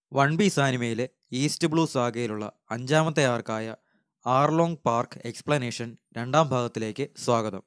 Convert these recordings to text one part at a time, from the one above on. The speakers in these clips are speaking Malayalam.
വൺ പീസ് ആനിമയിലെ ഈസ്റ്റ് ബ്ലൂ സാഗയിലുള്ള അഞ്ചാമത്തെ ആർക്കായ ആർലോങ് പാർക്ക് എക്സ്പ്ലനേഷൻ രണ്ടാം ഭാഗത്തിലേക്ക് സ്വാഗതം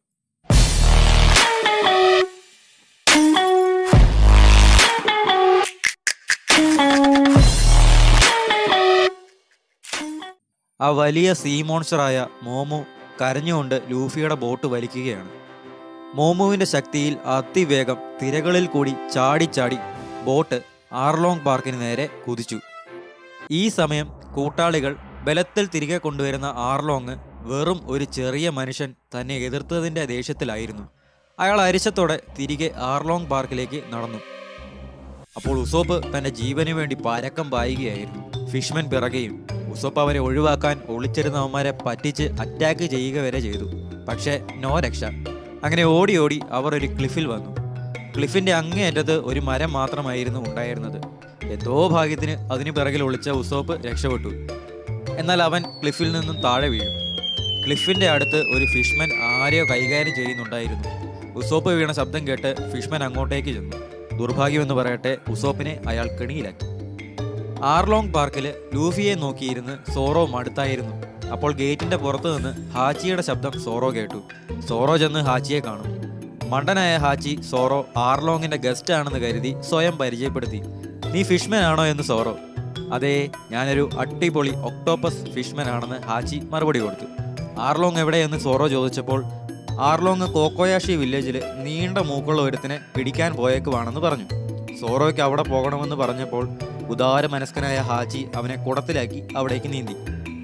ആ വലിയ സീ മോൺസ്റ്ററായ മോമു കരഞ്ഞുകൊണ്ട് ലൂഫിയുടെ ബോട്ട് വലിക്കുകയാണ് മോമുവിന്റെ ശക്തിയിൽ അതിവേഗം തിരകളിൽ കൂടി ചാടിച്ചാടി ബോട്ട് ആർലോങ് പാർക്കിന് നേരെ കുതിച്ചു ഈ സമയം കൂട്ടാളികൾ ബലത്തിൽ തിരികെ കൊണ്ടുവരുന്ന ആർലോങ് വെറും ഒരു ചെറിയ മനുഷ്യൻ തന്നെ എതിർത്തതിന്റെ ദേഷ്യത്തിലായിരുന്നു അയാൾ അരിശത്തോടെ തിരികെ ആർലോങ് പാർക്കിലേക്ക് നടന്നു അപ്പോൾ ഉസോപ്പ് തന്റെ ജീവന് വേണ്ടി പരക്കം പായുകയായിരുന്നു ഫിഷ്മൻ പിറകെയും ഉസോപ്പ് അവരെ ഒഴിവാക്കാൻ ഒളിച്ചിരുന്നവന്മാരെ പറ്റിച്ച് അറ്റാക്ക് ചെയ്യുക വരെ ചെയ്തു പക്ഷേ നോ രക്ഷ അങ്ങനെ ഓടി ഓടി അവർ ഒരു ക്ലിഫിൽ വന്നു ക്ലിഫിന്റെ അങ്ങേയറ്റത്ത് ഒരു മരം മാത്രമായിരുന്നു ഉണ്ടായിരുന്നത് എന്തോ ഭാഗ്യത്തിന് അതിന് പിറകിൽ ഒളിച്ച ഉസോപ്പ് രക്ഷപ്പെട്ടു എന്നാൽ അവൻ ക്ലിഫിൽ നിന്നും താഴെ വീഴും ക്ലിഫിന്റെ അടുത്ത് ഒരു ഫിഷ്മൻ ആരെയോ കൈകാര്യം ചെയ്യുന്നുണ്ടായിരുന്നു ഉസോപ്പ് വീണ ശബ്ദം കേട്ട് ഫിഷ്മൻ അങ്ങോട്ടേക്ക് ചെന്നു ദുർഭാഗ്യമെന്ന് പറയട്ടെ ഉസോപ്പിനെ അയാൾ കെണിയിലാക്കി ആർലോങ് പാർക്കിൽ ലൂഫിയെ നോക്കിയിരുന്ന് സോറോ മടുത്തായിരുന്നു അപ്പോൾ ഗേറ്റിന്റെ പുറത്തു നിന്ന് ഹാച്ചിയുടെ ശബ്ദം സോറോ കേട്ടു സോറോ ചെന്ന് ഹാച്ചിയെ കാണും മണ്ടനായ ഹാച്ചി സോറോ ആർലോങ്ങിന്റെ ഗസ്റ്റ് ആണെന്ന് കരുതി സ്വയം പരിചയപ്പെടുത്തി നീ ഫിഷ്മൻ ആണോ എന്ന് സോറോ അതെ ഞാനൊരു അടിപൊളി ഒക്ടോപ്പസ് ഫിഷ്മൻ ആണെന്ന് ഹാച്ചി മറുപടി കൊടുത്തു ആർലോങ് എവിടെയെന്ന് സോറോ ചോദിച്ചപ്പോൾ ആർലോങ് കോക്കോയാഷി വില്ലേജിൽ നീണ്ട മൂക്കുള്ള ഒരുത്തിനെ പിടിക്കാൻ പോയേക്കുവാണെന്ന് പറഞ്ഞു സോറോയ്ക്ക് അവിടെ പോകണമെന്ന് പറഞ്ഞപ്പോൾ ഉദാര മനസ്കനായ ഹാജി അവനെ കുടത്തിലാക്കി അവിടേക്ക് നീന്തി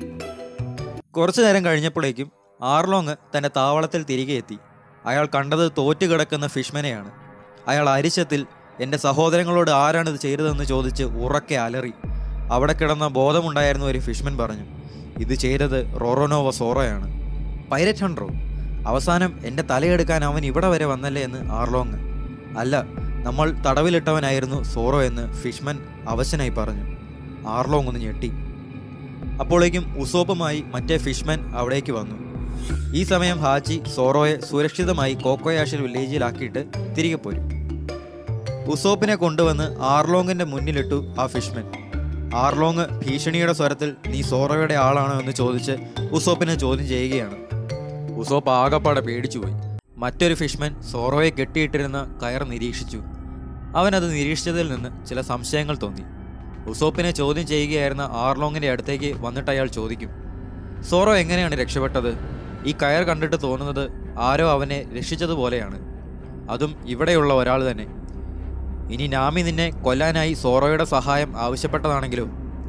കുറച്ചു നേരം കഴിഞ്ഞപ്പോഴേക്കും ആർലോങ് തന്റെ താവളത്തിൽ തിരികെ എത്തി അയാൾ കണ്ടത് തോറ്റുകിടക്കുന്ന ഫിഷ്മനെയാണ് അയാൾ അരിശത്തിൽ എൻ്റെ സഹോദരങ്ങളോട് ആരാണ് ഇത് ചെയ്തതെന്ന് ചോദിച്ച് ഉറക്കെ അലറി അവിടെ കിടന്ന ബോധമുണ്ടായിരുന്ന ഒരു ഫിഷ്മൻ പറഞ്ഞു ഇത് ചെയ്തത് റോറോനോവ സോറോയാണ് പൈലറ്റ് ഹൺഡ്രോ അവസാനം എൻ്റെ തലയെടുക്കാൻ അവൻ ഇവിടെ വരെ വന്നല്ലേ എന്ന് ആർലോങ് അല്ല നമ്മൾ തടവിലിട്ടവനായിരുന്നു സോറോ എന്ന് ഫിഷ്മൻ അവശനായി പറഞ്ഞു ആർലോങ് ഒന്ന് ഞെട്ടി അപ്പോഴേക്കും ഉസോപ്പുമായി മറ്റേ ഫിഷ്മൻ അവിടേക്ക് വന്നു ഈ സമയം ഹാജി സോറോയെ സുരക്ഷിതമായി കോക്കോയാഷിൽ വില്ലേജിലാക്കിയിട്ട് തിരികെ പോരും ഉസോപ്പിനെ കൊണ്ടുവന്ന് ആർലോങ്ങിന്റെ മുന്നിലിട്ടു ആ ഫിഷ്മൻ ആർലോങ് ഭീഷണിയുടെ സ്വരത്തിൽ നീ സോറോയുടെ ആളാണോ എന്ന് ചോദിച്ച് ഉസോപ്പിനെ ചോദ്യം ചെയ്യുകയാണ് ഉസോപ്പ് ആകപ്പാടെ പേടിച്ചുപോയി മറ്റൊരു ഫിഷ്മൻ സോറോയെ കെട്ടിയിട്ടിരുന്ന കയർ നിരീക്ഷിച്ചു അവൻ അത് നിരീക്ഷിച്ചതിൽ നിന്ന് ചില സംശയങ്ങൾ തോന്നി ഉസോപ്പിനെ ചോദ്യം ചെയ്യുകയായിരുന്ന ആർലോങ്ങിന്റെ അടുത്തേക്ക് വന്നിട്ട് അയാൾ ചോദിക്കും സോറോ എങ്ങനെയാണ് രക്ഷപ്പെട്ടത് ഈ കയർ കണ്ടിട്ട് തോന്നുന്നത് ആരോ അവനെ രക്ഷിച്ചതുപോലെയാണ് അതും ഇവിടെയുള്ള ഒരാൾ തന്നെ ഇനി നാമി നിന്നെ കൊല്ലാനായി സോറോയുടെ സഹായം ആവശ്യപ്പെട്ടതാണെങ്കിലോ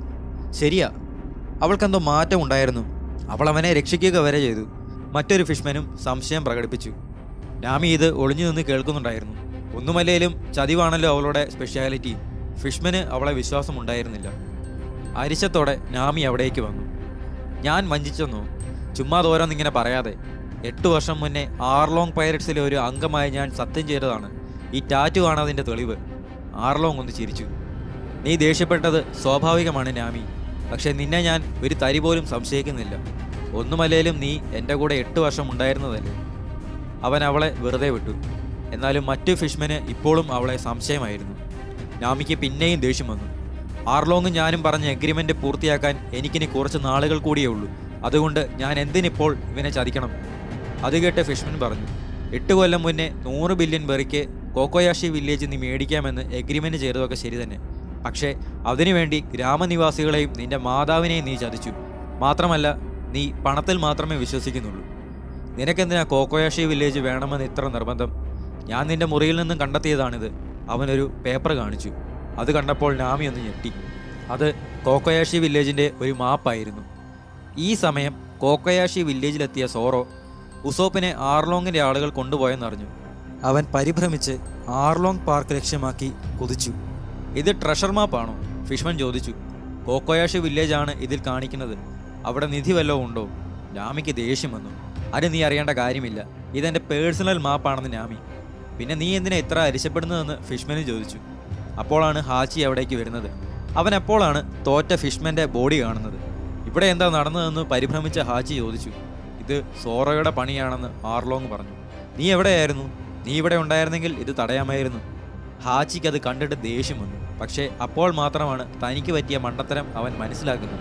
ശരിയാ അവൾക്കെന്തോ മാറ്റം ഉണ്ടായിരുന്നു അവൾ അവനെ രക്ഷിക്കുക വരെ ചെയ്തു മറ്റൊരു ഫിഷ്മനും സംശയം പ്രകടിപ്പിച്ചു നാമി ഇത് ഒളിഞ്ഞു നിന്ന് കേൾക്കുന്നുണ്ടായിരുന്നു ഒന്നുമല്ലേലും ചതിവാണല്ലോ അവളുടെ സ്പെഷ്യാലിറ്റി ഫിഷ്മന് അവളെ വിശ്വാസമുണ്ടായിരുന്നില്ല അരിശത്തോടെ നാമി അവിടേക്ക് വന്നു ഞാൻ വഞ്ചിച്ചെന്നോ ചുമ്മാ തോരോന്നിങ്ങനെ പറയാതെ എട്ട് വർഷം മുന്നേ ആർലോങ് പൈററ്റ്സിലെ ഒരു അംഗമായി ഞാൻ സത്യം ചെയ്തതാണ് ഈ ടാറ്റു ആണ് അതിൻ്റെ തെളിവ് ആർലോങ് ഒന്ന് ചിരിച്ചു നീ ദേഷ്യപ്പെട്ടത് സ്വാഭാവികമാണ് നാമി പക്ഷെ നിന്നെ ഞാൻ ഒരു തരി പോലും സംശയിക്കുന്നില്ല ഒന്നുമല്ലേലും നീ എൻ്റെ കൂടെ എട്ട് വർഷം ഉണ്ടായിരുന്നതല്ലേ അവൻ അവളെ വെറുതെ വിട്ടു എന്നാലും മറ്റു ഫിഷ്മന് ഇപ്പോഴും അവളെ സംശയമായിരുന്നു നാമിക്ക് പിന്നെയും ദേഷ്യം വന്നു ആർലോങ്ങും ഞാനും പറഞ്ഞ എഗ്രിമെന്റ് പൂർത്തിയാക്കാൻ എനിക്കിനി കുറച്ച് നാളുകൾ കൂടിയേ ഉള്ളൂ അതുകൊണ്ട് ഞാൻ എന്തിനിപ്പോൾ ഇവനെ ചതിക്കണം അത് കേട്ട് ഫിഷ്മൻ പറഞ്ഞു എട്ട് കൊല്ലം മുന്നേ നൂറ് ബില്യൺ ബെറിക്ക് കോക്കോയാഷി വില്ലേജ് നീ മേടിക്കാമെന്ന് എഗ്രിമെന്റ് ചെയ്തതൊക്കെ ശരി തന്നെ പക്ഷേ അതിനുവേണ്ടി ഗ്രാമനിവാസികളെയും നിന്റെ മാതാവിനെയും നീ ചതിച്ചു മാത്രമല്ല നീ പണത്തിൽ മാത്രമേ വിശ്വസിക്കുന്നുള്ളൂ നിനക്കെന്തിനാ കോക്കോയാഷി വില്ലേജ് വേണമെന്ന് ഇത്ര നിർബന്ധം ഞാൻ നിന്റെ മുറിയിൽ നിന്നും കണ്ടെത്തിയതാണിത് അവനൊരു പേപ്പർ കാണിച്ചു അത് കണ്ടപ്പോൾ നാമി ഒന്ന് ഞെട്ടി അത് കോക്കോയാഷി വില്ലേജിന്റെ ഒരു മാപ്പായിരുന്നു ഈ സമയം കോക്കോയാഷി വില്ലേജിലെത്തിയ സോറോ ഉസോപ്പിനെ ആർലോങ്ങിന്റെ ആളുകൾ കൊണ്ടുപോയെന്നറിഞ്ഞു അവൻ പരിഭ്രമിച്ച് ആർലോങ് പാർക്ക് ലക്ഷ്യമാക്കി കുതിച്ചു ഇത് ട്രഷർ മാപ്പാണോ ഫിഷ്മൻ ചോദിച്ചു കോക്കോയാഷി വില്ലേജ് ആണ് ഇതിൽ കാണിക്കുന്നത് അവിടെ നിധി വല്ലതും ഉണ്ടോ നാമിക്ക് ദേഷ്യം വന്നു അത് നീ അറിയേണ്ട കാര്യമില്ല ഇതെന്റെ പേഴ്സണൽ മാപ്പാണെന്ന് നാമി പിന്നെ നീ എന്തിനാ ഇത്ര അരിശപ്പെടുന്നതെന്ന് ഫിഷ്മനും ചോദിച്ചു അപ്പോഴാണ് ഹാച്ചി അവിടേക്ക് വരുന്നത് അവൻ എപ്പോഴാണ് തോറ്റ ഫിഷ്മന്റെ ബോഡി കാണുന്നത് ഇവിടെ എന്താ നടന്നതെന്ന് പരിഭ്രമിച്ച ഹാച്ചി ചോദിച്ചു ഇത് സോറോയുടെ പണിയാണെന്ന് ആർലോങ് പറഞ്ഞു നീ എവിടെയായിരുന്നു നീ ഇവിടെ ഉണ്ടായിരുന്നെങ്കിൽ ഇത് തടയാമായിരുന്നു ഹാച്ചിക്ക് അത് കണ്ടിട്ട് ദേഷ്യം വന്നു പക്ഷേ അപ്പോൾ മാത്രമാണ് തനിക്ക് പറ്റിയ മണ്ടത്തരം അവൻ മനസ്സിലാക്കുന്നത്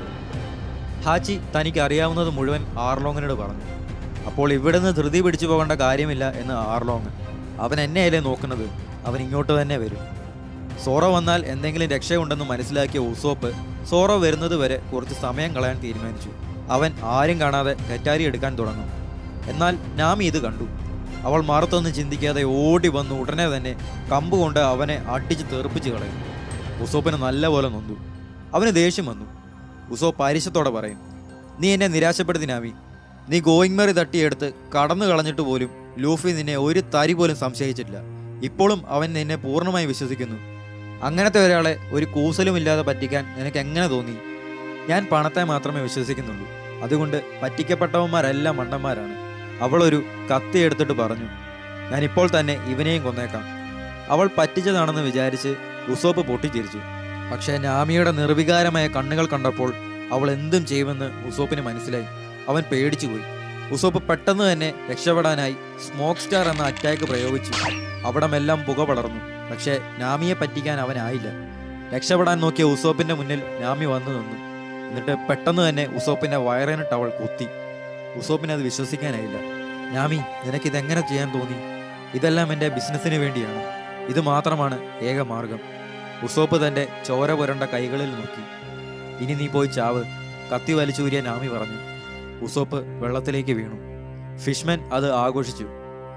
ഹാച്ചി തനിക്ക് അറിയാവുന്നത് മുഴുവൻ ആർലോങ്ങിനോട് പറഞ്ഞു അപ്പോൾ ഇവിടെ നിന്ന് ധൃതി പിടിച്ചു പോകേണ്ട കാര്യമില്ല എന്ന് ആർലോങ് അവൻ എന്നെയല്ലേ നോക്കുന്നത് അവൻ ഇങ്ങോട്ട് തന്നെ വരും സോറോ വന്നാൽ എന്തെങ്കിലും രക്ഷയുണ്ടെന്ന് മനസ്സിലാക്കിയ ഉസോപ്പ് സോറോ വരുന്നത് വരെ കുറച്ച് സമയം കളയാൻ തീരുമാനിച്ചു അവൻ ആരും കാണാതെ തെറ്റാരി എടുക്കാൻ തുടങ്ങും എന്നാൽ നാമി ഇത് കണ്ടു അവൾ മറുത്തൊന്നും ചിന്തിക്കാതെ ഓടി വന്ന് ഉടനെ തന്നെ കമ്പ് കൊണ്ട് അവനെ അടിച്ച് തെറിപ്പിച്ച് കളയും ഉസോപ്പിന് നല്ലപോലെ നൊന്തു അവന് ദേഷ്യം വന്നു ഉസോ പാരിശത്തോടെ പറയും നീ എന്നെ നിരാശപ്പെടുത്തി നാമി നീ ഗോയിങ് മെറി തട്ടിയെടുത്ത് കടന്നു കളഞ്ഞിട്ട് പോലും ലൂഫി നിന്നെ ഒരു തരി പോലും സംശയിച്ചിട്ടില്ല ഇപ്പോഴും അവൻ നിന്നെ പൂർണ്ണമായി വിശ്വസിക്കുന്നു അങ്ങനത്തെ ഒരാളെ ഒരു കൂസലുമില്ലാതെ പറ്റിക്കാൻ നിനക്ക് എങ്ങനെ തോന്നി ഞാൻ പണത്തെ മാത്രമേ വിശ്വസിക്കുന്നുള്ളൂ അതുകൊണ്ട് പറ്റിക്കപ്പെട്ടവന്മാരെല്ലാം മണ്ടന്മാരാണ് അവളൊരു കത്തി എടുത്തിട്ട് പറഞ്ഞു ഞാൻ ഇപ്പോൾ തന്നെ ഇവനെയും കൊന്നേക്കാം അവൾ പറ്റിച്ചതാണെന്ന് വിചാരിച്ച് ഉസോപ്പ് പൊട്ടിച്ചിരിച്ചു പക്ഷേ നാമിയുടെ നിർവികാരമായ കണ്ണുകൾ കണ്ടപ്പോൾ അവൾ എന്തും ചെയ്യുമെന്ന് ഉസോപ്പിന് മനസ്സിലായി അവൻ പേടിച്ചുപോയി ഉസോപ്പ് പെട്ടെന്ന് തന്നെ രക്ഷപ്പെടാനായി സ്മോക്ക് സ്റ്റാർ എന്ന അറ്റാക്ക് പ്രയോഗിച്ചു അവിടമെല്ലാം പുക പടർന്നു പക്ഷേ നാമിയെ പറ്റിക്കാൻ അവനായില്ല രക്ഷപ്പെടാൻ നോക്കിയ ഉസോപ്പിന്റെ മുന്നിൽ നാമി വന്നു നിന്നു എന്നിട്ട് പെട്ടെന്ന് തന്നെ ഉസോപ്പിന്റെ വയറിനിട്ട് അവൾ കുത്തി ഉസോപ്പിന് അത് വിശ്വസിക്കാനായില്ല നാമി നിനക്ക് ഇതെങ്ങനെ ചെയ്യാൻ തോന്നി ഇതെല്ലാം എൻ്റെ ബിസിനസ്സിന് വേണ്ടിയാണ് ഇത് മാത്രമാണ് ഏക മാർഗം ഉസോപ്പ് തന്റെ ചോര പുരണ്ട കൈകളിൽ നോക്കി ഇനി നീ പോയി ചാവ് കത്തി വലിച്ചൂരിയ നാമി പറഞ്ഞു ഉസോപ്പ് വെള്ളത്തിലേക്ക് വീണു ഫിഷ്മൻ അത് ആഘോഷിച്ചു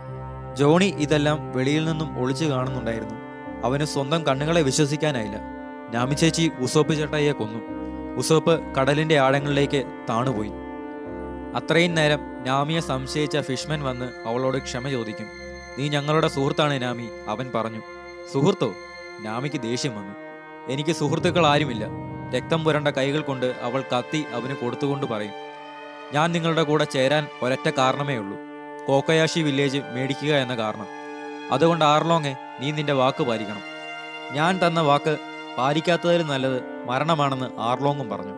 ജോണി ഇതെല്ലാം വെളിയിൽ നിന്നും ഒളിച്ചു കാണുന്നുണ്ടായിരുന്നു അവന് സ്വന്തം കണ്ണുകളെ വിശ്വസിക്കാനായില്ല നാമി ചേച്ചി ഉസോപ്പ് ചേട്ടായിയെ കൊന്നു ഉസോപ്പ് കടലിന്റെ ആഴങ്ങളിലേക്ക് താണുപോയി അത്രയും നേരം നാമിയെ സംശയിച്ച ഫിഷ്മൻ വന്ന് അവളോട് ക്ഷമ ചോദിക്കും നീ ഞങ്ങളുടെ സുഹൃത്താണ് നാമി അവൻ പറഞ്ഞു സുഹൃത്തോ നാമിക്ക് ദേഷ്യം വന്നു എനിക്ക് സുഹൃത്തുക്കൾ ആരുമില്ല രക്തം പുരണ്ട കൈകൾ കൊണ്ട് അവൾ കത്തി അവന് കൊടുത്തുകൊണ്ട് പറയും ഞാൻ നിങ്ങളുടെ കൂടെ ചേരാൻ ഒരൊറ്റ കാരണമേ ഉള്ളൂ കോക്കയാഷി വില്ലേജ് മേടിക്കുക എന്ന കാരണം അതുകൊണ്ട് ആർലോങ്ങെ നീ നിന്റെ വാക്ക് പാലിക്കണം ഞാൻ തന്ന വാക്ക് പാലിക്കാത്തതിൽ നല്ലത് മരണമാണെന്ന് ആർലോങ്ങും പറഞ്ഞു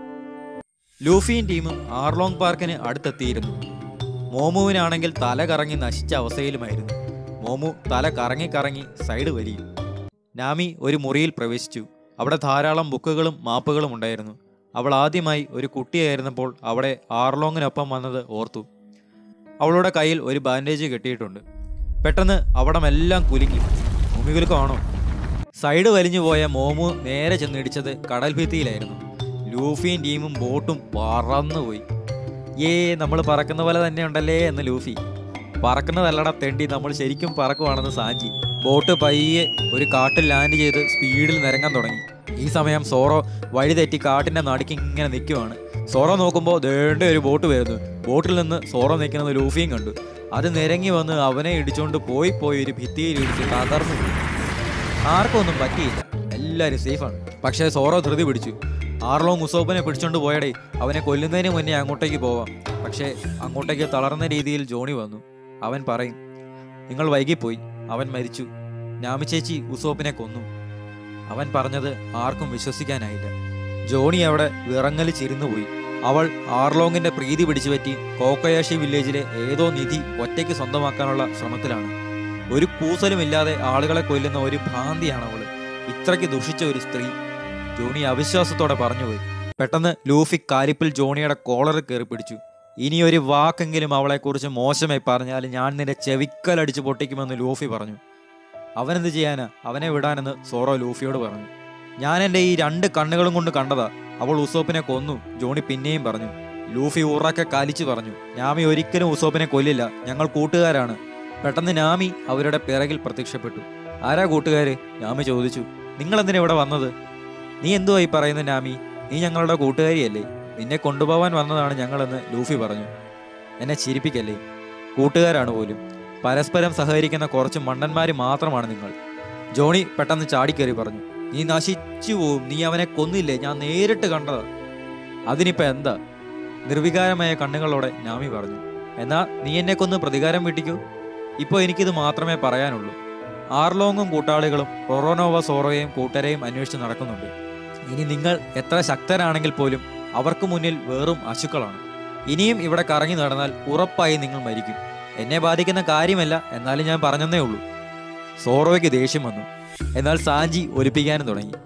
ലൂഫിയും ടീമും ആർലോങ് പാർക്കിന് അടുത്തെത്തിയിരുന്നു മോമുവിനാണെങ്കിൽ തല കറങ്ങി നശിച്ച അവസ്ഥയിലുമായിരുന്നു മോമു തല കറങ്ങി കറങ്ങി സൈഡ് വലിയും നാമി ഒരു മുറിയിൽ പ്രവേശിച്ചു അവിടെ ധാരാളം ബുക്കുകളും മാപ്പുകളും ഉണ്ടായിരുന്നു അവൾ ആദ്യമായി ഒരു കുട്ടിയായിരുന്നപ്പോൾ അവിടെ ആർലോങ്ങിനൊപ്പം വന്നത് ഓർത്തു അവളുടെ കയ്യിൽ ഒരു ബാൻഡേജ് കെട്ടിയിട്ടുണ്ട് പെട്ടെന്ന് അവിടമെല്ലാം കുലുങ്ങി ഭൂമികുലുക്കമാണോ സൈഡ് വലിഞ്ഞു പോയ മോമു നേരെ ചെന്നിടിച്ചത് കടൽ ഭിത്തിയിലായിരുന്നു ലൂഫിയും ടീമും ബോട്ടും പറന്നുപോയി ഏ നമ്മൾ പറക്കുന്ന പോലെ തന്നെ ഉണ്ടല്ലേ എന്ന് ലൂഫി പറക്കുന്നതല്ലട തെണ്ടി നമ്മൾ ശരിക്കും പറക്കുവാണെന്ന് സാഞ്ചി ബോട്ട് പയ്യെ ഒരു കാട്ടിൽ ലാൻഡ് ചെയ്ത് സ്പീഡിൽ നിരങ്ങാൻ തുടങ്ങി ഈ സമയം സോറോ വഴി തെറ്റി കാട്ടിന്റെ നടുക്ക് ഇങ്ങനെ നിൽക്കുവാണ് സോറോ നോക്കുമ്പോൾ ദേണ്ട ഒരു ബോട്ട് വരുന്നു ബോട്ടിൽ നിന്ന് സോറോ നിൽക്കുന്നത് ലൂഫിയും കണ്ടു അത് നിരങ്ങി വന്ന് അവനെ ഇടിച്ചുകൊണ്ട് പോയി പോയി ഒരു ഭിത്തിയിൽ ഇടിച്ച് തകർന്നു പോയി. ആർക്കും ഒന്നും പറ്റിയില്ല എല്ലാവരും സേഫാണ് പക്ഷേ സോറോ ധൃതി പിടിച്ചു ആർലോ മുസോപ്പിനെ പിടിച്ചോണ്ട് പോയടേ അവനെ കൊല്ലുന്നതിന് മുന്നേ അങ്ങോട്ടേക്ക് പോവാം പക്ഷേ അങ്ങോട്ടേക്ക് തളർന്ന രീതിയിൽ ജോണി വന്നു അവൻ പറയും നിങ്ങൾ വൈകിപ്പോയി അവൻ മരിച്ചു നാമി ചേച്ചി ഉസോപ്പിനെ കൊന്നു അവൻ പറഞ്ഞത് ആർക്കും വിശ്വസിക്കാനായില്ല ജോണി അവിടെ വിറങ്ങലിച്ചിരുന്നു പോയി അവൾ ആർലോങ്ങിന്റെ പ്രീതി പിടിച്ചുപറ്റി കോക്കയാഷി വില്ലേജിലെ ഏതോ നിധി ഒറ്റയ്ക്ക് സ്വന്തമാക്കാനുള്ള ശ്രമത്തിലാണ് ഒരു കൂസലുമില്ലാതെ ആളുകളെ കൊല്ലുന്ന ഒരു ഭ്രാന്തിയാണ് അവള് ഇത്രയ്ക്ക് ദുഷിച്ച ഒരു സ്ത്രീ ജോണി അവിശ്വാസത്തോടെ പറഞ്ഞുപോയി പെട്ടെന്ന് ലൂഫി കാലിപ്പിൽ ജോണിയുടെ കോളർ കയറി പിടിച്ചു ഇനി ഒരു വാക്കെങ്കിലും അവളെക്കുറിച്ച് മോശമായി പറഞ്ഞാൽ ഞാൻ നിന്റെ ചെവിക്കലടിച്ച് പൊട്ടിക്കുമെന്ന് ലൂഫി പറഞ്ഞു അവനെന്ത് ചെയ്യാനാ അവനെ വിടാനെന്ന് സോറോ ലൂഫിയോട് പറഞ്ഞു ഞാൻ എൻ്റെ ഈ രണ്ട് കണ്ണുകളും കൊണ്ട് കണ്ടതാ അവൾ ഉസോപ്പിനെ കൊന്നു ജോണി പിന്നെയും പറഞ്ഞു ലൂഫി ഉറക്കെ കാലിച്ചു പറഞ്ഞു നാമി ഒരിക്കലും ഉസോപ്പിനെ കൊല്ലില്ല ഞങ്ങൾ കൂട്ടുകാരാണ് പെട്ടെന്ന് നാമി അവരുടെ പിറകിൽ പ്രത്യക്ഷപ്പെട്ടു ആരാ കൂട്ടുകാര് നാമി ചോദിച്ചു നിങ്ങൾ എന്തിനാ ഇവിടെ വന്നത് നീ എന്തുവാ ഈ പറയുന്നത് നാമി നീ ഞങ്ങളുടെ കൂട്ടുകാരിയല്ലേ നിന്നെ കൊണ്ടുപോവാൻ വന്നതാണ് ഞങ്ങളെന്ന് ലൂഫി പറഞ്ഞു എന്നെ ചിരിപ്പിക്കല്ലേ കൂട്ടുകാരാണ് പോലും പരസ്പരം സഹകരിക്കുന്ന കുറച്ച് മണ്ടന്മാര് മാത്രമാണ് നിങ്ങൾ ജോണി പെട്ടെന്ന് ചാടിക്കയറി പറഞ്ഞു നീ നശിച്ചു പോവും നീ അവനെ കൊന്നില്ലേ ഞാൻ നേരിട്ട് കണ്ടതാ അതിനിപ്പോ എന്താ നിർവികാരമായ കണ്ണുകളോടെ നാമി പറഞ്ഞു എന്നാ നീ എന്നെ കൊന്ന് പ്രതികാരം വീട്ടിക്കൂ ഇപ്പോൾ എനിക്കിത് മാത്രമേ പറയാനുള്ളൂ ആർലോങ്ങും കൂട്ടാളികളും റൊറോനോവ സോറോയെയും കൂട്ടരെയും അന്വേഷിച്ച് നടക്കുന്നുണ്ട് ഇനി നിങ്ങൾ എത്ര ശക്തരാണെങ്കിൽ പോലും അവർക്ക് മുന്നിൽ വെറും അശുക്കളാണ് ഇനിയും ഇവിടെ കറങ്ങി നടന്നാൽ ഉറപ്പായി നിങ്ങൾ മരിക്കും എന്നെ ബാധിക്കുന്ന കാര്യമല്ല എന്നാലും ഞാൻ പറഞ്ഞെന്നേ ഉള്ളൂ സോറോയ്ക്ക് ദേഷ്യം വന്നു എന്നാൽ സാഞ്ചി ഒലിപ്പിക്കാനും തുടങ്ങി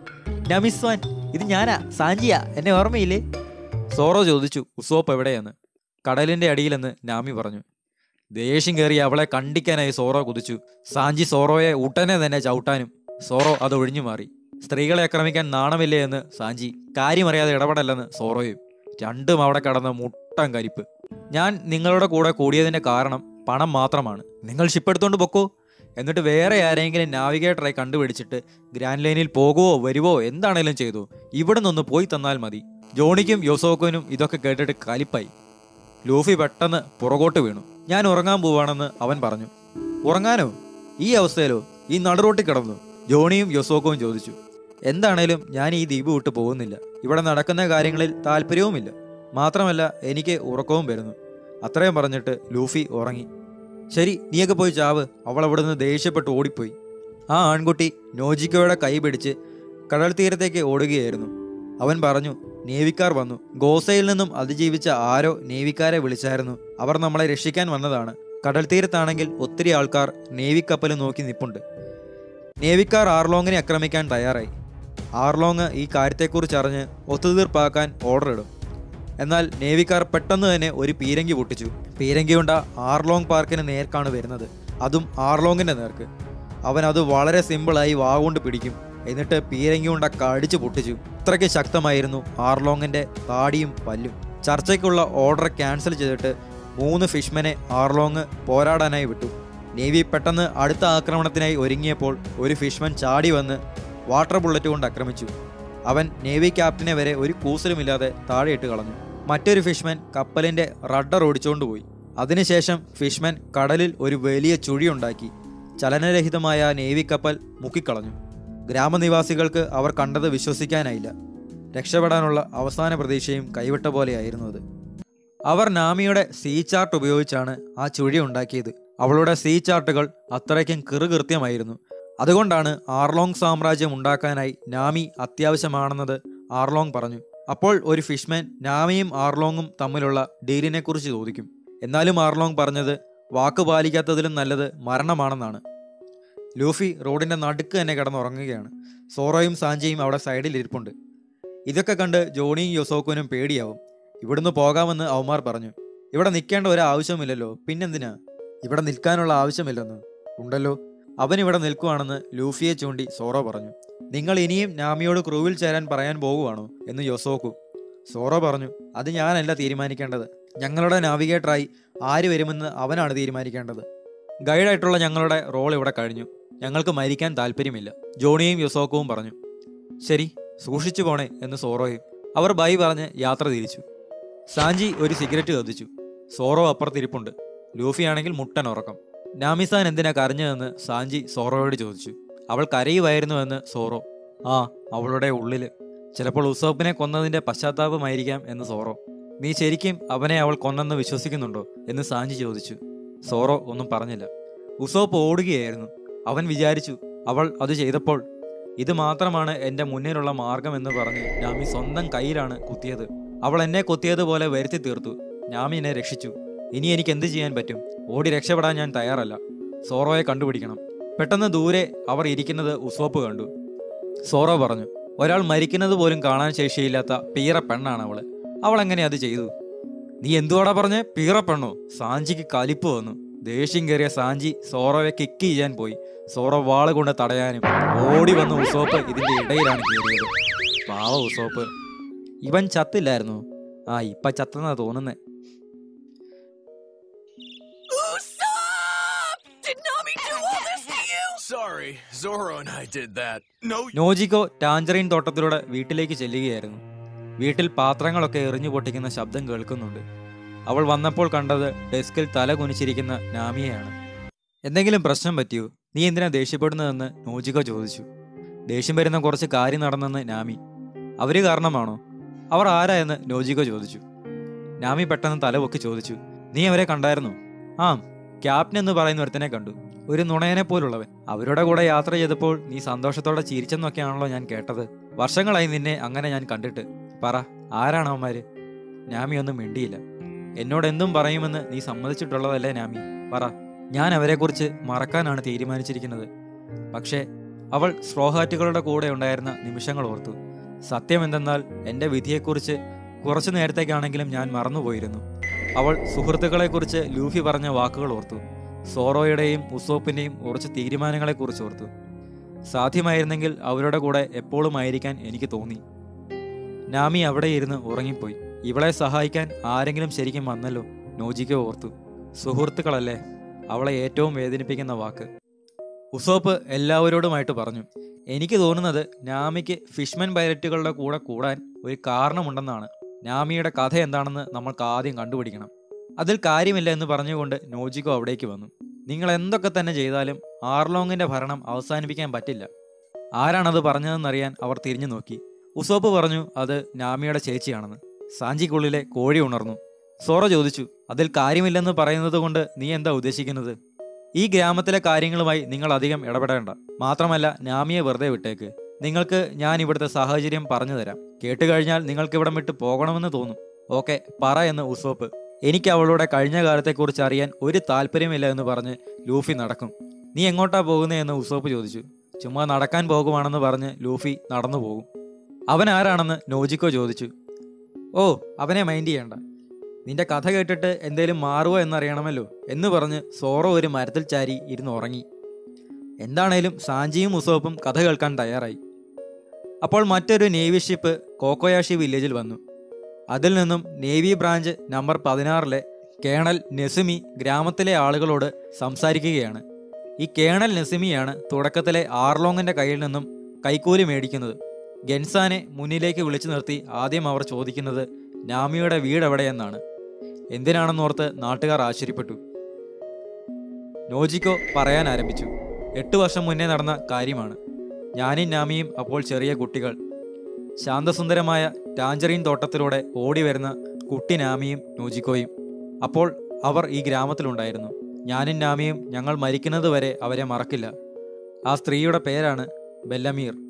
നമിസ്വാൻ ഇത് ഞാനാ സാഞ്ചിയാ എന്നെ ഓർമ്മയില്ലേ സോറോ ചോദിച്ചു ഉസോപ്പ് എവിടെയെന്ന് കടലിന്റെ അടിയിലെന്ന് നാമി പറഞ്ഞു ദേഷ്യം കയറി അവളെ കണ്ടിക്കാനായി സോറോ കുതിച്ചു സാഞ്ചി സോറോയെ ഉടനെ തന്നെ ചവിട്ടാനും സോറോ അത് ഒഴിഞ്ഞു മാറി സ്ത്രീകളെ ആക്രമിക്കാൻ നാണമില്ലേ എന്ന് സാഞ്ചി കാര്യമറിയാതെ ഇടപെടല്ലെന്ന് സോറോയും രണ്ടും അവിടെ കടന്ന് മുട്ടം കരിപ്പ് ഞാൻ നിങ്ങളുടെ കൂടെ കൂടിയതിന്റെ കാരണം പണം മാത്രമാണ് നിങ്ങൾ ഷിപ്പ് എടുത്തോണ്ട് പൊക്കോ എന്നിട്ട് വേറെ ആരെങ്കിലും നാവിഗേറ്ററെ കണ്ടുപിടിച്ചിട്ട് ഗ്രാൻഡ് ലൈനിൽ പോകുവോ വരുവോ എന്താണേലും ചെയ്തു ഇവിടെ നിന്ന് പോയി തന്നാൽ മതി ജോണിക്കും യോസോക്കോനും ഇതൊക്കെ കേട്ടിട്ട് കലിപ്പായി ലൂഫി പെട്ടെന്ന് പുറകോട്ട് വീണു ഞാൻ ഉറങ്ങാൻ പോവാണെന്ന് അവൻ പറഞ്ഞു ഉറങ്ങാനോ ഈ അവസ്ഥയിലോ ഈ നടുറോട്ടിൽ കിടന്നു ജോണിയും യൊസോക്കോയും ചോദിച്ചു എന്താണേലും ഞാൻ ഈ ദ്വീപ് വിട്ട് പോകുന്നില്ല ഇവിടെ നടക്കുന്ന കാര്യങ്ങളിൽ താല്പര്യവുമില്ല മാത്രമല്ല എനിക്ക് ഉറക്കവും വരുന്നു അത്രയും പറഞ്ഞിട്ട് ലൂഫി ഉറങ്ങി ശരി നീയൊക്കെ പോയി ചാവ് അവൾ അവിടുന്ന് ദേഷ്യപ്പെട്ട് ഓടിപ്പോയി ആ ആൺകുട്ടി നോജിക്കോയുടെ കൈ പിടിച്ച് കടൽ തീരത്തേക്ക് ഓടുകയായിരുന്നു അവൻ പറഞ്ഞു നേവിക്കാർ വന്നു ഗോസയിൽ നിന്നും അതിജീവിച്ച ആരോ നേവിക്കാരെ വിളിച്ചായിരുന്നു അവർ നമ്മളെ രക്ഷിക്കാൻ വന്നതാണ് കടൽ തീരത്താണെങ്കിൽ ഒത്തിരി ആൾക്കാർ നേവി കപ്പൽ നോക്കി നിപ്പുണ്ട് നേവിക്കാർ ആർലോങ്ങിനെ ആക്രമിക്കാൻ തയ്യാറായി ആർലോങ് ഈ കാര്യത്തെക്കുറിച്ച് അറിഞ്ഞ് ഒത്തുതീർപ്പാക്കാൻ ഓർഡർ ഇടും എന്നാൽ നേവിക്കാർ പെട്ടെന്ന് തന്നെ ഒരു പീരങ്കി പൊട്ടിച്ചു പീരങ്കിയുണ്ട ആർലോങ് പാർക്കിന് നേർക്കാണ് വരുന്നത് അതും ആർലോങ്ങിന്റെ നേർക്ക് അവൻ അത് വളരെ സിമ്പിളായി വാഗുകൊണ്ട് പിടിക്കും എന്നിട്ട് പീരങ്കി ഉണ്ട കടിച്ചു പൊട്ടിച്ചു അത്രയ്ക്ക് ശക്തമായിരുന്നു ആർലോങ്ങിന്റെ താടിയും പല്ലും ചർച്ചയ്ക്കുള്ള ഓർഡർ ക്യാൻസൽ ചെയ്തിട്ട് മൂന്ന് ഫിഷ്മനെ ആർലോങ് പോരാടാനായി വിട്ടു നേവി പെട്ടെന്ന് അടുത്ത ആക്രമണത്തിനായി ഒരുങ്ങിയപ്പോൾ ഒരു ഫിഷ്മൻ ചാടി വന്ന് വാട്ടർ ബുള്ളറ്റ് കൊണ്ട് ആക്രമിച്ചു അവൻ നേവി ക്യാപ്റ്റനെ വരെ ഒരു കൂസലുമില്ലാതെ താഴെയിട്ട് കളഞ്ഞു മറ്റൊരു ഫിഷ്മൻ കപ്പലിന്റെ റഡർ ഓടിച്ചുകൊണ്ടുപോയി അതിനുശേഷം ഫിഷ്മൻ കടലിൽ ഒരു വലിയ ചുഴിയുണ്ടാക്കി ചലനരഹിതമായ നേവി കപ്പൽ മുക്കിക്കളഞ്ഞു ഗ്രാമനിവാസികൾക്ക് അവർ കണ്ടത് വിശ്വസിക്കാനായില്ല രക്ഷപ്പെടാനുള്ള അവസാന പ്രതീക്ഷയും കൈവിട്ട പോലെയായിരുന്നു അത് അവർ നാമിയുടെ സീ ചാർട്ട് ഉപയോഗിച്ചാണ് ആ ചുഴി ഉണ്ടാക്കിയത് അവളുടെ സീ ചാർട്ടുകൾ അത്രയ്ക്കും കിറുകൃത്യമായിരുന്നു അതുകൊണ്ടാണ് ആർലോങ് സാമ്രാജ്യം ഉണ്ടാക്കാനായി നാമി അത്യാവശ്യമാണെന്നത് ആർലോങ് പറഞ്ഞു അപ്പോൾ ഒരു ഫിഷ്മാൻ നാമിയും ആർലോങ്ങും തമ്മിലുള്ള ഡീലിനെ കുറിച്ച് ചോദിക്കും എന്നാലും ആർലോങ് പറഞ്ഞത് വാക്ക് പാലിക്കാത്തതിലും നല്ലത് മരണമാണെന്നാണ് ലൂഫി റോഡിന്റെ നടുക്ക് തന്നെ കിടന്നുറങ്ങുകയാണ് സോറോയും സാഞ്ചിയും അവിടെ സൈഡിൽ ഇരിപ്പുണ്ട് ഇതൊക്കെ കണ്ട് ജോണിയും യൊസോക്കുനും പേടിയാവും ഇവിടുന്ന് പോകാമെന്ന് അവന്മാർ പറഞ്ഞു ഇവിടെ നിൽക്കേണ്ട ഒരു ആവശ്യമില്ലല്ലോ പിന്നെന്തിനാ ഇവിടെ നിൽക്കാനുള്ള ആവശ്യമില്ലെന്ന് ഉണ്ടല്ലോ അവൻ ഇവിടെ നിൽക്കുവാണെന്ന് ലൂഫിയെ ചൂണ്ടി സോറോ പറഞ്ഞു നിങ്ങൾ ഇനിയും നാമിയോട് ക്രൂവിൽ ചേരാൻ പറയാൻ പോകുവാണോ എന്ന് യൊസോക്കു സോറോ പറഞ്ഞു അത് ഞാനല്ല തീരുമാനിക്കേണ്ടത് ഞങ്ങളുടെ നാവിഗേറ്ററായി ആര് വരുമെന്ന് അവനാണ് തീരുമാനിക്കേണ്ടത് ഗൈഡായിട്ടുള്ള ഞങ്ങളുടെ റോൾ ഇവിടെ കഴിഞ്ഞു ഞങ്ങൾക്ക് മരിക്കാൻ താല്പര്യമില്ല ജോണിയും യൊസോക്കവും പറഞ്ഞു ശരി സൂക്ഷിച്ചു പോണേ എന്ന് സോറോയും അവർ ബൈ പറഞ്ഞ് യാത്ര തിരിച്ചു സാഞ്ചി ഒരു സിഗരറ്റ് കത്തിച്ചു സോറോ അപ്പുറത്തിരിപ്പുണ്ട് ലൂഫിയാണെങ്കിൽ മുട്ടൻ ഉറക്കം നാമിസാൻ എന്തിനാ കരഞ്ഞതെന്ന് സാഞ്ചി സോറോയോട് ചോദിച്ചു അവൾ കരയുമായിരുന്നുവെന്ന് സോറോ ആ അവളുടെ ഉള്ളില് ചിലപ്പോൾ ഉസോപ്പിനെ കൊന്നതിന്റെ പശ്ചാത്താപമായിരിക്കാം എന്ന് സോറോ നീ ശരിക്കും അവനെ അവൾ കൊന്നെന്ന് വിശ്വസിക്കുന്നുണ്ടോ എന്ന് സാഞ്ചി ചോദിച്ചു സോറോ ഒന്നും പറഞ്ഞില്ല ഉസോപ്പ് ഓടുകയായിരുന്നു അവൻ വിചാരിച്ചു അവൾ അത് ചെയ്തപ്പോൾ ഇത് മാത്രമാണ് എന്റെ മുന്നിലുള്ള മാർഗം എന്ന് പറഞ്ഞ് നാമി സ്വന്തം കയ്യിലാണ് കുത്തിയത് അവൾ എന്നെ കൊത്തിയതുപോലെ വരുത്തി തീർത്തു നാമി എന്നെ രക്ഷിച്ചു ഇനി എനിക്ക് എന്ത് ചെയ്യാൻ പറ്റും ഓടി രക്ഷപ്പെടാൻ ഞാൻ തയ്യാറല്ല സോറോയെ കണ്ടുപിടിക്കണം പെട്ടെന്ന് ദൂരെ അവർ ഇരിക്കുന്നത് ഉസോപ്പ് കണ്ടു സോറോ പറഞ്ഞു ഒരാൾ മരിക്കുന്നത് പോലും കാണാൻ ശേഷിയില്ലാത്ത പീറ പെണ്ണാണ് അവള് അവൾ എങ്ങനെ അത് ചെയ്തു നീ എന്തുവാടാ പറഞ്ഞേ പീറ പെണ്ണോ സാഞ്ചിക്ക് കലിപ്പ് വന്നു ദേഷ്യം കയറിയ സാഞ്ചി സോറോയെ കിക്ക് ചെയ്യാൻ പോയി സോറോ വാള് കൊണ്ട് തടയാനും ഓടി വന്ന ഉസോപ്പ് ഇതിന്റെ ഇടയിലാണ് കയറിയത് പാവ ഉസോപ്പ് ഇവൻ ചത്തില്ലായിരുന്നു ആ ഇപ്പൊ ചത്തെന്നാ തോന്നുന്നേ Usopp! Did Nami do all this to you? Sorry, Zoro and I did that. No, Nojiko tangerine തോട്ടത്തിലൂടെ വീട്ടിലേക്ക് ചെല്ലുകയായിരുന്നു വീട്ടിൽ പാത്രങ്ങളൊക്കെ എറിഞ്ഞു പൊട്ടിക്കുന്ന ശബ്ദം കേൾക്കുന്നുണ്ട് അവൾ വന്നപ്പോൾ കണ്ടത് ഡെസ്കിൽ തല കുനിച്ചിരിക്കുന്ന നാമിയെയാണ് എന്തെങ്കിലും പ്രശ്നം പറ്റിയോ നീ എന്തിനാ ദേഷ്യപ്പെടുന്നതെന്ന് നോജിക്കോ ചോദിച്ചു ദേഷ്യം വരുന്ന കുറച്ച് കാര്യം നടന്നെന്ന് നാമി അവര് കാരണമാണോ അവർ ആരാ എന്ന് നോജിക്കോ ചോദിച്ചു നാമി പെട്ടെന്ന് തല പൊക്കി ചോദിച്ചു നീ അവരെ കണ്ടായിരുന്നോ ആ ക്യാപ്റ്റൻ എന്ന് പറയുന്ന ഒരുത്തനെ കണ്ടു ഒരു നുണയനെ പോലുള്ളവൻ അവരുടെ കൂടെ യാത്ര ചെയ്തപ്പോൾ നീ സന്തോഷത്തോടെ ചിരിച്ചെന്നൊക്കെയാണല്ലോ ഞാൻ കേട്ടത് വർഷങ്ങളായി നിന്നെ അങ്ങനെ ഞാൻ കണ്ടിട്ട് പറ ആരാണ് അവന്മാര് നാമി ഒന്നും മിണ്ടിയില്ല എന്നോട് എന്തും പറയുമെന്ന് നീ സമ്മതിച്ചിട്ടുള്ളതല്ലേ നാമി പറ ഞാൻ അവരെക്കുറിച്ച് മറക്കാനാണ് തീരുമാനിച്ചിരിക്കുന്നത് പക്ഷേ അവൾ സ്ട്രോഹാറ്റുകളുടെ കൂടെ ഉണ്ടായിരുന്ന നിമിഷങ്ങൾ ഓർത്തു സത്യം എന്തെന്നാൽ എൻ്റെ വിധിയെക്കുറിച്ച് കുറച്ചു നേരത്തേക്കാണെങ്കിലും ഞാൻ മറന്നുപോയിരുന്നു അവൾ സുഹൃത്തുക്കളെക്കുറിച്ച് ലൂഫി പറഞ്ഞ വാക്കുകൾ ഓർത്തു സോറോയുടെയും ഉസോപ്പിൻ്റെയും കുറച്ച് തീരുമാനങ്ങളെക്കുറിച്ച് ഓർത്തു സാധ്യമായിരുന്നെങ്കിൽ അവരുടെ കൂടെ എപ്പോഴും ആയിരിക്കാൻ എനിക്ക് തോന്നി നാമി അവിടെ ഇരുന്ന് ഉറങ്ങിപ്പോയി ഇവളെ സഹായിക്കാൻ ആരെങ്കിലും ശരിക്കും വന്നല്ലോ നോജിക്കോ ഓർത്തു സുഹൃത്തുക്കളല്ലേ അവളെ ഏറ്റവും വേദനിപ്പിക്കുന്ന വാക്ക് ഉസോപ്പ് എല്ലാവരോടുമായിട്ട് പറഞ്ഞു എനിക്ക് തോന്നുന്നത് നാമിക്ക് ഫിഷ്മൻ പൈലറ്റുകളുടെ കൂടെ കൂടാൻ ഒരു കാരണമുണ്ടെന്നാണ് നാമിയുടെ കഥ എന്താണെന്ന് നമ്മൾക്ക് ആദ്യം കണ്ടുപിടിക്കണം അതിൽ കാര്യമില്ല എന്ന് പറഞ്ഞുകൊണ്ട് നോജിക്കോ അവിടേക്ക് വന്നു നിങ്ങൾ എന്തൊക്കെ തന്നെ ചെയ്താലും ആർലോങ്ങിന്റെ ഭരണം അവസാനിപ്പിക്കാൻ പറ്റില്ല ആരാണത് പറഞ്ഞതെന്നറിയാൻ അവർ തിരിഞ്ഞു നോക്കി ഉസോപ്പ് പറഞ്ഞു അത് നാമിയുടെ ചേച്ചിയാണെന്ന് സാഞ്ചിക്കുള്ളിലെ കോഴി ഉണർന്നു സോറ ചോദിച്ചു അതിൽ കാര്യമില്ലെന്ന് പറയുന്നത് കൊണ്ട് നീ എന്താ ഉദ്ദേശിക്കുന്നത് ഈ ഗ്രാമത്തിലെ കാര്യങ്ങളുമായി നിങ്ങൾ അധികം ഇടപെടേണ്ട മാത്രമല്ല നാമിയെ വെറുതെ വിട്ടേക്ക് നിങ്ങൾക്ക് ഞാൻ ഇവിടുത്തെ സാഹചര്യം പറഞ്ഞു തരാം കേട്ട് കഴിഞ്ഞാൽ നിങ്ങൾക്ക് ഇവിടം വിട്ട് പോകണമെന്ന് തോന്നും ഓക്കെ പറ എന്ന് ഉസോപ്പ് എനിക്ക് അവളുടെ കഴിഞ്ഞ കാലത്തെക്കുറിച്ച് അറിയാൻ ഒരു താല്പര്യമില്ല എന്ന് പറഞ്ഞ് ലൂഫി നടക്കും നീ എങ്ങോട്ടാ പോകുന്നത് എന്ന് ഉസോപ്പ് ചോദിച്ചു ചുമ്മാ നടക്കാൻ പോകുവാണെന്ന് പറഞ്ഞ് ലൂഫി നടന്നു പോകും അവൻ ആരാണെന്ന് നോജിക്കോ ചോദിച്ചു ഓ അവനെ മൈൻഡ് ചെയ്യണ്ട നിന്റെ കഥ കേട്ടിട്ട് എന്തേലും മാറുമോ എന്നറിയണമല്ലോ എന്ന് പറഞ്ഞ് സോറോ ഒരു മരത്തിൽ ചാരി ഇരുന്ന് ഉറങ്ങി എന്താണേലും സാഞ്ചിയും ഉസോപ്പും കഥ കേൾക്കാൻ തയ്യാറായി അപ്പോൾ മറ്റൊരു നേവി ഷിപ്പ് കോക്കോയാഷി വില്ലേജിൽ വന്നു അതിൽ നിന്നും നേവി ബ്രാഞ്ച് നമ്പർ പതിനാറിലെ കേണൽ നെസിമി ഗ്രാമത്തിലെ ആളുകളോട് സംസാരിക്കുകയാണ് ഈ കേണൽ നെസിമിയാണ് തുടക്കത്തിലെ ആർലോങ്ങിന്റെ കയ്യിൽ നിന്നും കൈക്കൂലി മേടിക്കുന്നത് ഗെൻസാനെ മുന്നിലേക്ക് വിളിച്ചു നിർത്തി ആദ്യം അവർ ചോദിക്കുന്നത് നാമിയുടെ വീട് എവിടെയെന്നാണ് എന്തിനാണെന്നോർത്ത് നാട്ടുകാർ ആശ്ചര്യപ്പെട്ടു നോജിക്കോ പറയാൻ ആരംഭിച്ചു എട്ട് വർഷം മുന്നേ നടന്ന കാര്യമാണ് ഞാനും നാമിയും അപ്പോൾ ചെറിയ കുട്ടികൾ ശാന്തസുന്ദരമായ ടാഞ്ചറിൻ തോട്ടത്തിലൂടെ ഓടി വരുന്ന കുട്ടി നാമിയും നോജിക്കോയും അപ്പോൾ അവർ ഈ ഗ്രാമത്തിലുണ്ടായിരുന്നു ഞാനും നാമിയും ഞങ്ങൾ മരിക്കുന്നത് വരെ അവരെ മറക്കില്ല ആ സ്ത്രീയുടെ പേരാണ് ബെല്ലമീർ